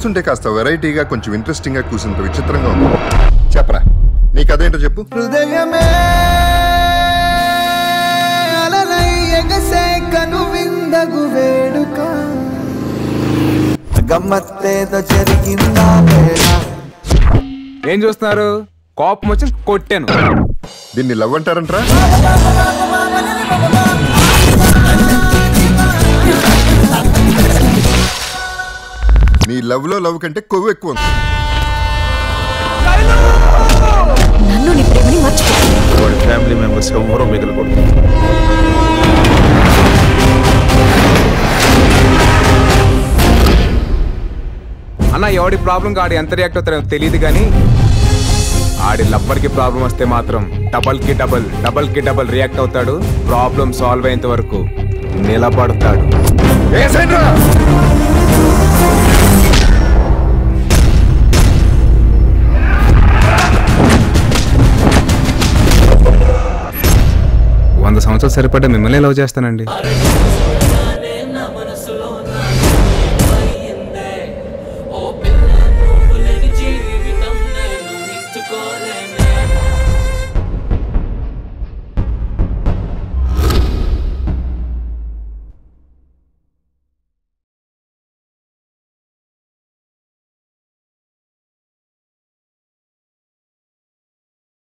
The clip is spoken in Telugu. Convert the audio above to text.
చూస్తుంటే కాస్త వెరైటీగా కొంచెం ఇంట్రెస్టింగ్ గా కూర్చుంత విచిత్రంగా ఉంది చెప్పరా నీ కథ ఏంటో చెప్పు హృదయమే అలలై ఎగసే కను విందగు వేడుక గమ్మత్తేదో జరిగిందా వేళ ఏం చూస్తున్నారు కోపం వచ్చి కొట్టాను దీన్ని లవ్ అంటారంట్రా నీ లవ్ లో లవ్ కంటే కొవ్వు ఎక్కువ ఉంది నన్ను నీ ప్రేమని మర్చిపో వాడి ఫ్యామిలీ మెంబర్స్ ఎవరో మిగలకూడదు అన్న ఎవడి ప్రాబ్లం ఆడి ఎంత రియాక్ట్ అవుతారో తెలియదు కానీ ఆడి లవ్వర్కి ప్రాబ్లం వస్తే మాత్రం డబల్ కి డబల్ డబల్ కి డబల్ రియాక్ట్ అవుతాడు ప్రాబ్లం సాల్వ్ అయ్యేంత వరకు నిలబడతాడు ఏసేంట్రా? వంద సంవత్సరాలు సరిపడ్డ మిమ్మల్ని లవ్ చేస్తానండి